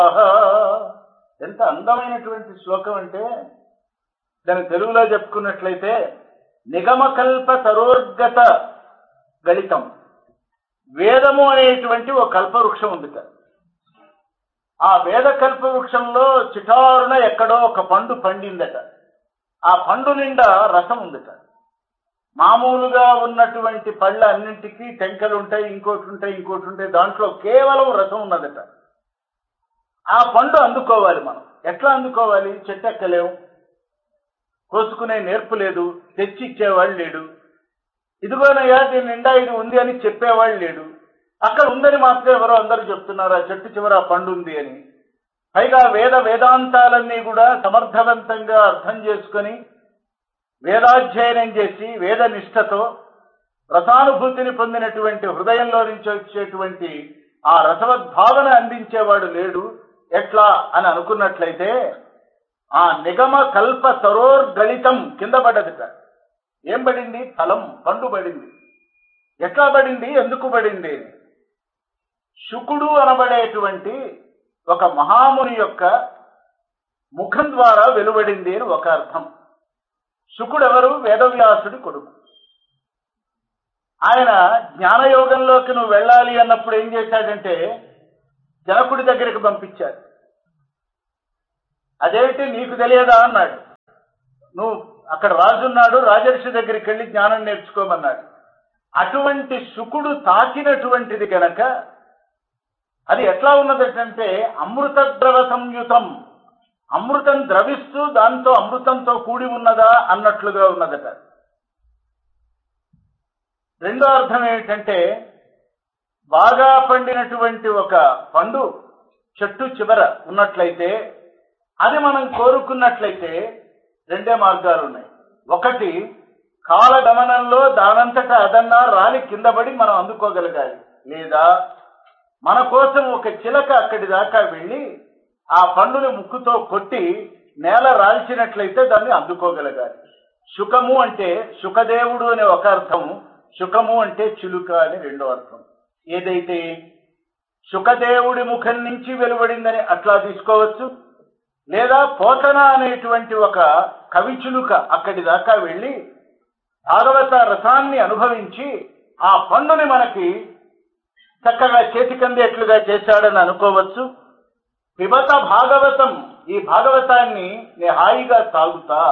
ఎంత అందమైనటువంటి శ్లోకం అంటే దాని తెలుగులో చెప్పుకున్నట్లయితే నిగమకల్ప తరోర్గత గళితం వేదము అనేటువంటి ఒక కల్పవృక్షం ఉంది కదా ఆ వేద కల్పవృక్షంలో చిటారున ఎక్కడో ఒక పండు పండిందట ఆ పండు నిండా రసం ఉందట మామూలుగా ఉన్నటువంటి పళ్ళ అన్నింటికి టెంకలు ఉంటాయి ఇంకోటి ఉంటాయి ఇంకోటి ఉంటాయి దాంట్లో కేవలం రసం ఉన్నదట ఆ పండు అందుకోవాలి మనం ఎట్లా అందుకోవాలి చెట్టు ఎక్కలేము కోసుకునే నేర్పు లేదు తెచ్చి ఇచ్చేవాళ్ళు లేడు ఇదిగోనయ్యా దీని నిండా ఇది ఉంది అని చెప్పేవాళ్ళు లేడు అక్కడ ఉందని మాత్రం ఎవరో అందరూ చెప్తున్నారు ఆ చెట్టు చివర ఆ పండు ఉంది అని పైగా వేద వేదాంతాలన్నీ కూడా సమర్థవంతంగా అర్థం చేసుకొని వేదాధ్యయనం చేసి వేద నిష్ఠతో రసానుభూతిని పొందినటువంటి హృదయంలో నుంచి వచ్చేటువంటి ఆ రసవద్భావన అందించేవాడు లేడు ఎట్లా అని అనుకున్నట్లయితే ఆ నిగమ కల్ప సరోర్గళితం కింద పడ్డదిట ఏం పడింది ఫలం పండు పడింది ఎట్లా పడింది ఎందుకు పడింది శుకుడు అనబడేటువంటి ఒక మహాముని యొక్క ముఖం ద్వారా వెలువడింది అని ఒక అర్థం శుకుడు ఎవరు వేదవ్యాసుడి కొడుకు ఆయన జ్ఞానయోగంలోకి నువ్వు వెళ్ళాలి అన్నప్పుడు ఏం చేశాడంటే జనకుడి దగ్గరికి పంపించాడు అదేంటి నీకు తెలియదా అన్నాడు నువ్వు అక్కడ రాజున్నాడు రాజర్షి దగ్గరికి వెళ్ళి జ్ఞానం నేర్చుకోమన్నాడు అటువంటి శుకుడు తాకినటువంటిది గనక అది ఎట్లా ఉన్నదంటే అమృత ద్రవ సంయుతం అమృతం ద్రవిస్తూ దాంతో అమృతంతో కూడి ఉన్నదా అన్నట్లుగా ఉన్నదట రెండో అర్థం ఏమిటంటే బాగా పండినటువంటి ఒక పండు చెట్టు చివర ఉన్నట్లయితే అది మనం కోరుకున్నట్లయితే రెండే మార్గాలు ఉన్నాయి ఒకటి కాల గమనంలో దానంతట అదన్నా రాలి కింద పడి మనం అందుకోగలగాలి లేదా మన కోసం ఒక చిలక అక్కడి దాకా వెళ్ళి ఆ పండుని ముక్కుతో కొట్టి నేల రాల్చినట్లయితే దాన్ని అందుకోగలగాలి శుకము అంటే శుకదేవుడు అనే ఒక అర్థం శుకము అంటే చిలుక అని రెండో అర్థం ఏదైతే శుకదేవుడి ముఖం నుంచి వెలువడిందని అట్లా తీసుకోవచ్చు లేదా పోతన అనేటువంటి ఒక కవిచులుక అక్కడి దాకా వెళ్ళి భాగవత రసాన్ని అనుభవించి ఆ పండుని మనకి చక్కగా చేతికందేట్లుగా చేశాడని అనుకోవచ్చు పిబత భాగవతం ఈ భాగవతాన్ని నే హాయిగా తాగుతా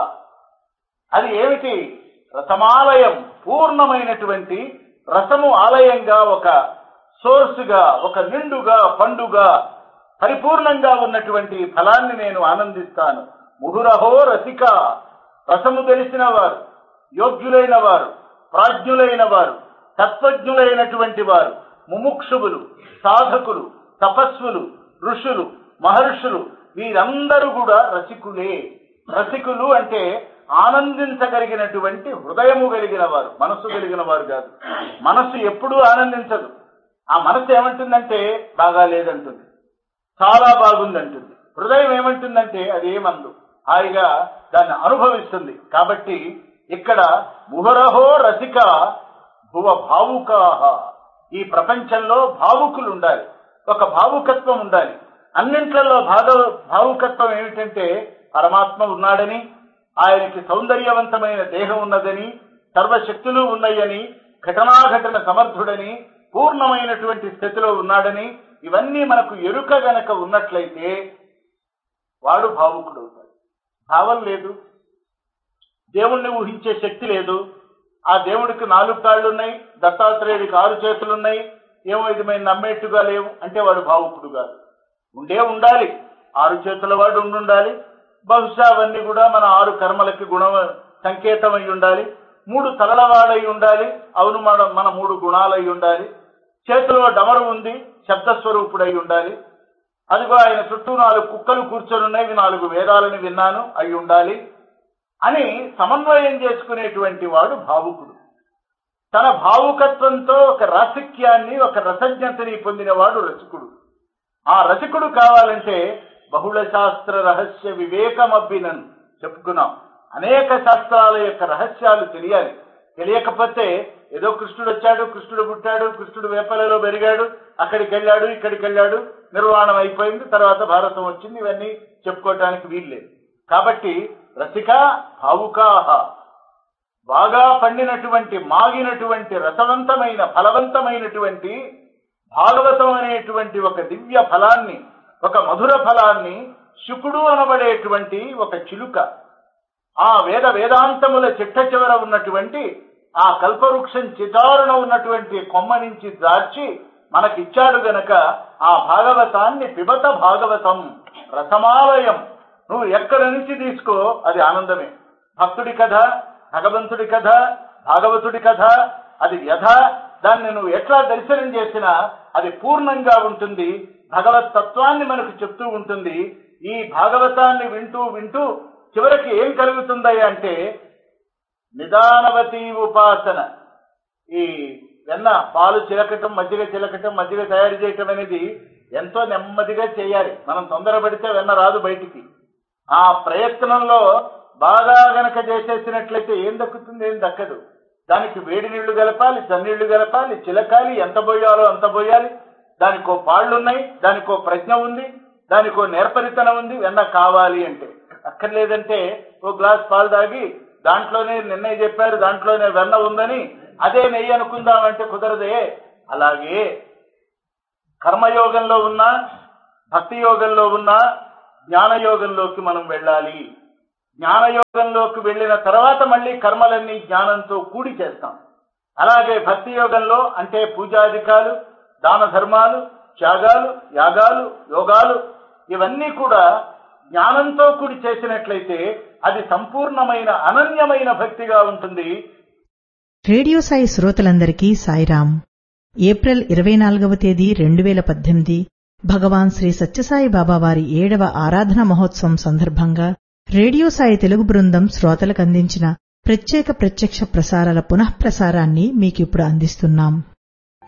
అది ఏమిటి రసమాలయం పూర్ణమైనటువంటి రసము ఆలయంగా ఒక సోర్సుగా ఒక నిండుగా పండుగా పరిపూర్ణంగా ఉన్నటువంటి ఫలాన్ని నేను ఆనందిస్తాను ముహురహో రసిక రసము తెలిసిన వారు యోగ్యులైన వారు ప్రాజ్ఞులైన వారు తత్వజ్ఞులైనటువంటి వారు ముముక్షువులు సాధకులు తపస్సులు ఋషులు మహర్షులు వీరందరూ కూడా రసికులే రసికులు అంటే ఆనందించగలిగినటువంటి హృదయము కలిగిన వారు మనస్సు కలిగిన వారు కాదు మనస్సు ఎప్పుడూ ఆనందించదు ఆ మనస్సు ఏమంటుందంటే బాగా లేదంటుంది చాలా బాగుందంటుంది హృదయం ఏమంటుందంటే అది ఏమందు హాయిగా దాన్ని అనుభవిస్తుంది కాబట్టి ఇక్కడ ముహరహో రసిక భువ భావుకాహ ఈ ప్రపంచంలో భావుకులు ఉండాలి ఒక భావుకత్వం ఉండాలి అన్నింట్లలో భాగ భావుకత్వం ఏమిటంటే పరమాత్మ ఉన్నాడని ఆయనకి సౌందర్యవంతమైన దేహం ఉన్నదని సర్వశక్తులు ఉన్నాయని ఘటనాఘటన సమర్థుడని పూర్ణమైనటువంటి స్థితిలో ఉన్నాడని ఇవన్నీ మనకు ఎరుక గనక ఉన్నట్లయితే వాడు భావుకుడు అవుతాడు భావం లేదు దేవుణ్ణి ఊహించే శక్తి లేదు ఆ దేవుడికి నాలుగు కాళ్ళు ఉన్నాయి దత్తాత్రేయుడికి ఆరు చేతులు ఉన్నాయి ఏమో ఇది మేము నమ్మేట్టుగా లేవు అంటే వాడు భావుకుడు కాదు ఉండే ఉండాలి ఆరు చేతుల వాడు ఉండుండాలి బహుశా అవన్నీ కూడా మన ఆరు కర్మలకి గుణ సంకేతం అయి ఉండాలి మూడు తలలవాడై ఉండాలి అవును మన మన మూడు గుణాలై ఉండాలి చేతిలో డమరు ఉంది శబ్దస్వరూపుడై ఉండాలి అదిగో ఆయన చుట్టూ నాలుగు కుక్కలు కూర్చొని ఉన్నాయి నాలుగు వేదాలని విన్నాను అయి ఉండాలి అని సమన్వయం చేసుకునేటువంటి వాడు భావుకుడు తన భావుకత్వంతో ఒక రాసిక్యాన్ని ఒక రసజ్ఞతని పొందినవాడు రసికుడు ఆ రసికుడు కావాలంటే బహుళ శాస్త్ర రహస్య వివేకమబ్బినన్ చెప్పుకున్నాం అనేక శాస్త్రాల యొక్క రహస్యాలు తెలియాలి తెలియకపోతే ఏదో కృష్ణుడు వచ్చాడు కృష్ణుడు పుట్టాడు కృష్ణుడు వేపలలో పెరిగాడు అక్కడికి వెళ్ళాడు ఇక్కడికి వెళ్ళాడు నిర్వాణం అయిపోయింది తర్వాత భారతం వచ్చింది ఇవన్నీ చెప్పుకోవటానికి వీల్లేదు కాబట్టి రసిక భావుకాహ బాగా పండినటువంటి మాగినటువంటి రసవంతమైన ఫలవంతమైనటువంటి భాగవతం అనేటువంటి ఒక దివ్య ఫలాన్ని ఒక మధుర ఫలాన్ని శుకుడు అనబడేటువంటి ఒక చిలుక ఆ వేద వేదాంతముల చిట్ట చివర ఉన్నటువంటి ఆ కల్పవృక్షం చిటారున ఉన్నటువంటి కొమ్మ నుంచి దార్చి మనకిచ్చాడు గనక ఆ భాగవతాన్ని పిబత భాగవతం రసమాలయం నువ్వు ఎక్కడి నుంచి తీసుకో అది ఆనందమే భక్తుడి కథ భగవంతుడి కథ భాగవతుడి కథ అది వ్యధ దాన్ని నువ్వు ఎట్లా దర్శనం చేసినా అది పూర్ణంగా ఉంటుంది భగవత్ తత్వాన్ని మనకు చెప్తూ ఉంటుంది ఈ భాగవతాన్ని వింటూ వింటూ చివరికి ఏం కలుగుతుందయ్యా అంటే నిదానవతి ఉపాసన ఈ వెన్న పాలు చిలకటం మజ్జిగ చిలకటం మజ్జిగ తయారు చేయటం అనేది ఎంతో నెమ్మదిగా చేయాలి మనం తొందరపడితే వెన్న రాదు బయటికి ఆ ప్రయత్నంలో బాగా గనక చేసేసినట్లయితే ఏం దక్కుతుంది ఏం దక్కదు దానికి వేడి నీళ్లు గలపాలి చన్నీళ్లు గలపాలి చిలకాలి ఎంత పోయాలో అంత పోయాలి దానికో పాళ్లున్నాయి దానికో ప్రజ్ఞ ఉంది దానికో నేర్పరితనం ఉంది వెన్న కావాలి అంటే అక్కర్లేదంటే ఓ గ్లాస్ పాలు తాగి దాంట్లోనే నిన్నయ్య చెప్పారు దాంట్లోనే వెన్న ఉందని అదే నెయ్యి అనుకుందామంటే కుదరదే అలాగే కర్మయోగంలో ఉన్న భక్తి యోగంలో ఉన్న జ్ఞానయోగంలోకి మనం వెళ్ళాలి జ్ఞానయోగంలోకి వెళ్ళిన తర్వాత మళ్ళీ కర్మలన్నీ జ్ఞానంతో కూడి చేస్తాం అలాగే భక్తి యోగంలో అంటే పూజాధికాలు దాన ధర్మాలు త్యాగాలు యాగాలు యోగాలు ఇవన్నీ కూడా జ్ఞానంతో కూడి చేసినట్లయితే అది సంపూర్ణమైన అనన్యమైన భక్తిగా ఉంటుంది రేడియో సాయి శ్రోతలందరికీ సాయిరాం ఏప్రిల్ ఇరవై నాలుగవ తేదీ రెండు వేల పద్దెనిమిది భగవాన్ శ్రీ సత్యసాయి బాబా వారి ఏడవ ఆరాధన మహోత్సవం సందర్భంగా రేడియో సాయి తెలుగు బృందం శ్రోతలకు అందించిన ప్రత్యేక ప్రత్యక్ష ప్రసారాల పునఃప్రసారాన్ని మీకిప్పుడు అందిస్తున్నాం